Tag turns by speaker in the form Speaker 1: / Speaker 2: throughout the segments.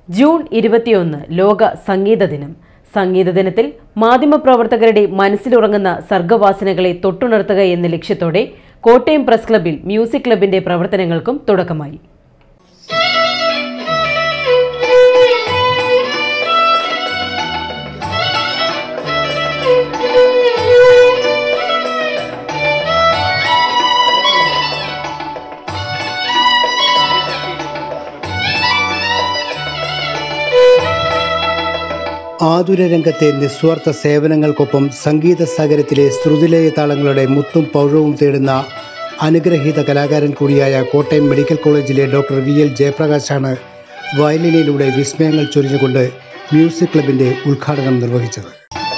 Speaker 1: June ഇരുപത്തിയൊന്ന് ലോക സംഗീത ദിനം സംഗീത ദിനത്തിൽ മാധ്യമപ്രവർത്തകരുടെ മനസ്സിലുറങ്ങുന്ന സർഗവാസനകളെ തൊട്ടുണർത്തുക എന്ന ലക്ഷ്യത്തോടെ കോട്ടയം പ്രസ് ക്ലബിൽ മ്യൂസിക് ക്ലബിന്റെ പ്രവർത്തനങ്ങൾക്കും തുടക്കമായി
Speaker 2: ആതുര രംഗത്തെ നിസ്വാർത്ഥ സേവനങ്ങൾക്കൊപ്പം സംഗീത സാഗരത്തിലെ ശ്രുതിലയ താളങ്ങളുടെ മുത്തും പൗഴവും തേടുന്ന അനുഗ്രഹീത കലാകാരൻ കൂടിയായ കോട്ടയം മെഡിക്കൽ കോളേജിലെ ഡോക്ടർ വി എൽ ജയപ്രകാശാണ് വയലിനിലൂടെ വിസ്മയങ്ങൾ ചൊരിഞ്ഞുകൊണ്ട് മ്യൂസിക് ക്ലബിന്റെ ഉദ്ഘാടനം നിർവഹിച്ചത്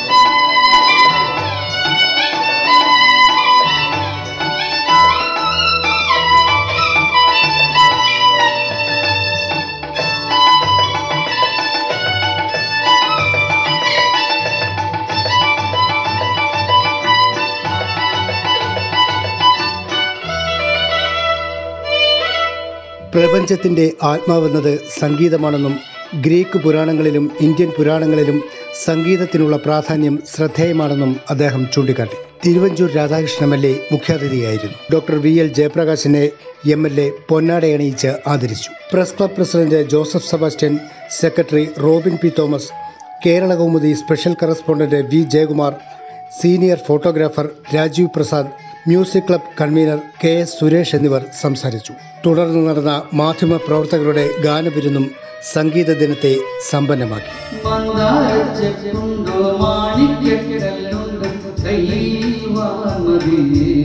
Speaker 2: പ്രപഞ്ചത്തിന്റെ ആത്മാവെന്നത് സംഗീതമാണെന്നും ഗ്രീക്ക് പുരാണങ്ങളിലും ഇന്ത്യൻ പുരാണങ്ങളിലും സംഗീതത്തിനുള്ള പ്രാധാന്യം ശ്രദ്ധേയമാണെന്നും അദ്ദേഹം ചൂണ്ടിക്കാട്ടി Thiruvanchoor Radhakrishnan M L A മുഖ്യാതിഥിയായിരുന്നു ഡോക്ടർ വി എൽ ജയപ്രകാശിനെ എം എൽ എ പൊന്നാടയണിയിച്ച് ആദരിച്ചു press club president Joseph Sebastian secretary Robin P Thomas Kerala Kaumudi special correspondent V Jayakumar senior photographer Rajeev Prasad music club convener K S Suresh എന്നിവർ സംസാരിച്ചു തുടർന്ന് നടന്ന മാധ്യമ പ്രവർത്തകരുടെ ഗാനവിരുന്നും സംഗീത ദിനത്തെ സമ്പന്നമാക്കി
Speaker 3: മന്ദാരച്ചെപ്പുണ്ടോ മാണിക്യക്കല്ലുണ്ട് കൈവാമതി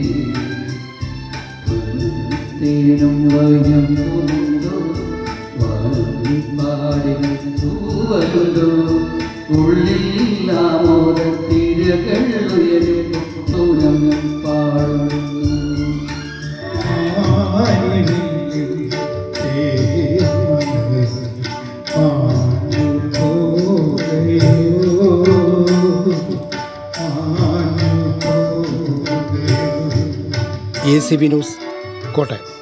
Speaker 3: തേനും വൈനം പൂണ്ടോ വാടികൾ തൂവലുണ്ടോ ഉള്ളിൽ ആമോദത്തിരകൾ ഉയരും ദൂരം പാടുന്നു
Speaker 2: A C B news Kottayam